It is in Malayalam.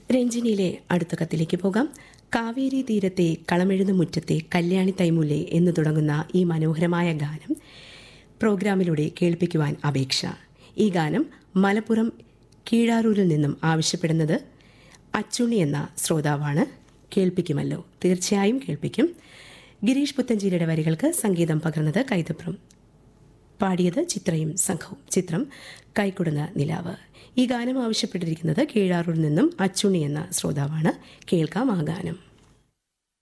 രഞ്ജിനിയിലെ അടുത്ത കത്തിലേക്ക് പോകാം കാവേരി തീരത്തെ കളമെഴുന്ന മുറ്റത്തെ കല്യാണി തൈമുല്ലേ എന്ന് തുടങ്ങുന്ന ഈ മനോഹരമായ ഗാനം പ്രോഗ്രാമിലൂടെ കേൾപ്പിക്കുവാൻ അപേക്ഷ ഈ ഗാനം മലപ്പുറം കീഴാറൂരിൽ നിന്നും ആവശ്യപ്പെടുന്നത് അച്ചുണ്ണി എന്ന ശ്രോതാവാണ് കേൾപ്പിക്കുമല്ലോ തീർച്ചയായും കേൾപ്പിക്കും ഗിരീഷ് പുത്തഞ്ചേരിയുടെ വരികൾക്ക് സംഗീതം പകർന്നത് കൈതപ്രം പാടിയത് ചിത്രയും സംഘവും ചിത്രം കൈക്കൊടുന്ന നിലാവ് ഈ ഗാനം ആവശ്യപ്പെട്ടിരിക്കുന്നത് കീഴാറൂരിൽ നിന്നും അച്ചുണ്ണി എന്ന ശ്രോതാവാണ് കേൾക്കാം ആ ഗാനം